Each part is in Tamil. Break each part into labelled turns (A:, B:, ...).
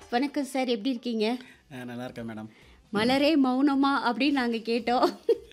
A: வணக்கம் சார் எப்படி இருக்கீங்க
B: அஹ் நல்லா இருக்கேன் மேடம்
A: மலரே மௌனமா அப்படின்னு நாங்கள் கேட்டோம்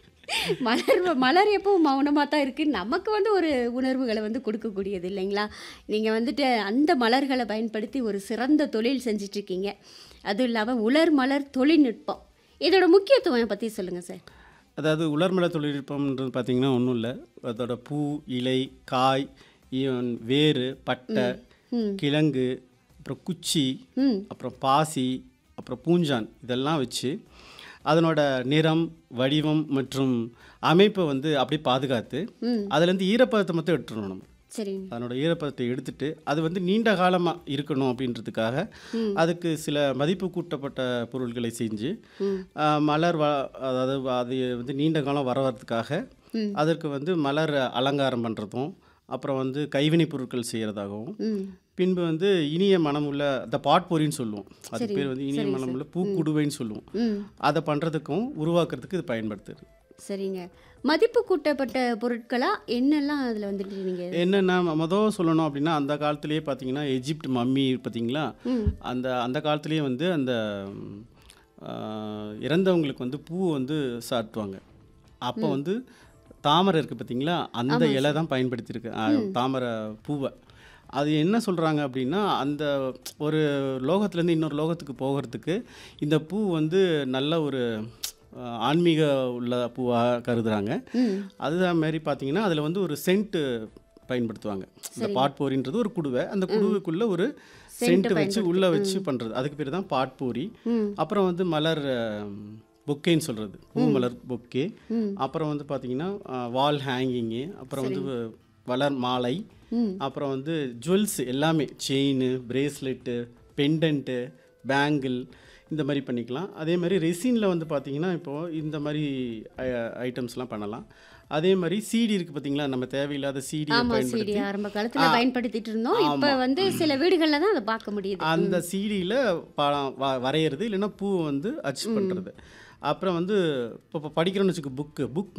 A: மலர் மலர் எப்பவும் மௌனமாக தான் இருக்குது நமக்கு வந்து ஒரு உணர்வுகளை வந்து கொடுக்கக்கூடியது இல்லைங்களா நீங்கள் வந்துட்டு அந்த மலர்களை பயன்படுத்தி ஒரு சிறந்த தொழில் செஞ்சிட்ருக்கீங்க அதுவும் இல்லாமல் உலர் மலர் தொழில்நுட்பம் இதோட முக்கியத்துவம் பற்றி சொல்லுங்கள் சார்
B: அதாவது உலர்மல தொழில்நுட்பம்ன்றது பார்த்தீங்கன்னா ஒன்றும் இல்லை அதோட பூ இலை காய் ஈவன் வேறு பட்டை கிழங்கு அப்புறம் குச்சி
A: ம்
B: அப்புறம் பாசி அப்புறம் பூஞ்சான் இதெல்லாம் வச்சு அதனோட நிறம் வடிவம் மற்றும் அமைப்பை வந்து அப்படியே பாதுகாத்து
A: ம்
B: அதுலேருந்து ஈரப்பதத்தை மட்டும் எடுத்துடணும் நம்ம
A: சரிங்க
B: அதனோட ஈரப்பதத்தை எடுத்துட்டு அது வந்து நீண்ட காலமாக இருக்கணும் அப்படின்றதுக்காக அதுக்கு சில மதிப்பு கூட்டப்பட்ட பொருட்களை செஞ்சு ஆ, மலர் வ அதாவது அது வந்து நீண்ட காலம் வரவதுக்காக
A: ம்.
B: அதற்கு வந்து மலர் அலங்காரம் பண்ணுறதும் அப்புறம் வந்து கைவினை பொருட்கள் செய்கிறதாகவும்
A: ம்
B: பின்பு வந்து இனிய மனமுள்ள அந்த பாட்பொரின்னு சொல்லுவோம் அது பேர் வந்து இனிய மனமுள்ள பூக்குடுவைன்னு சொல்லுவோம்
A: ம்
B: அதை பண்ணுறதுக்கும் உருவாக்குறதுக்கு இது பயன்படுத்துது
A: சரிங்க மதிப்பு கூட்டப்பட்ட பொருட்களா என்னெல்லாம் அதில் வந்துட்டு நீங்கள்
B: என்னென்னா மொதல் சொல்லணும் அப்படின்னா அந்த காலத்திலேயே பார்த்தீங்கன்னா எஜிப்ட் மம்மி பார்த்தீங்களா
A: ம்
B: அந்த அந்த காலத்திலேயே வந்து அந்த ம், ஆ, இறந்தவங்களுக்கு வந்து பூ வந்து சாட்டுவாங்க அப்போ வந்து தாமரை இருக்குது பார்த்தீங்களா அந்த இலை தான் பயன்படுத்தியிருக்கு ஆ, தாமரை பூவை அது என்ன சொல்கிறாங்க அப்படின்னா அந்த ஒரு லோகத்துலேருந்து இன்னொரு லோகத்துக்கு போகிறதுக்கு இந்த பூ வந்து நல்ல ஒரு ஆ, ஆன்மீக உள்ள பூவாக கருதுகிறாங்க
A: ம்
B: அதுதான் மாதிரி பார்த்தீங்கன்னா அதில் வந்து ஒரு சென்ட்டு பயன்படுத்துவாங்க இந்த பாட்போரின்றது ஒரு குடுவை அந்த குடுவைக்குள்ள ஒரு சென்ட் வச்சு உள்ளே வச்சு பண்ணுறது அதுக்கு பேர் தான் பாட்பூரி
A: ம்
B: அப்புறம் வந்து மலர் பொக்கேன்னு சொல்கிறது பூ மலர் பொக்கே அப்புறம் வந்து பார்த்தீங்கன்னா வால் ஹேங்கிங்கு அப்புறம் வந்து வளர் மாலை
A: ம்
B: அப்புறம் வந்து ஜுவல்ஸ் எல்லாமே செயின் பிரேஸ்லெட்டு பெண்டன்ட்டு பேங்கிள் இந்த மாதிரி பண்ணிக்கலாம் அதே மாதிரி ரெசினில் வந்து பார்த்தீங்கன்னா இப்போது இந்த மாதிரி ஐட்டம்ஸ்லாம் பண்ணலாம் அதே மாதிரி சிடி இருக்குது பார்த்தீங்களா நம்ம தேவையில்லாத சிடியை
A: ஆமா சிடி
B: பயன்படுத்தி
A: ஆரம்ப காலத்துல பயன்படுத்திட்டு இருந்தோம் இப்ப வந்து சில வீடுகள்ல தான் அதை பார்க்க முடியுது
B: அந்த சிடியில் படம் வ வரைகிறது இல்லைன்னா பூ வந்து அச்சு பண்ணுறது அப்புறம் வந்து இப்போ படிக்கிறோன்னு வச்சுக்கோ புக்கு புக்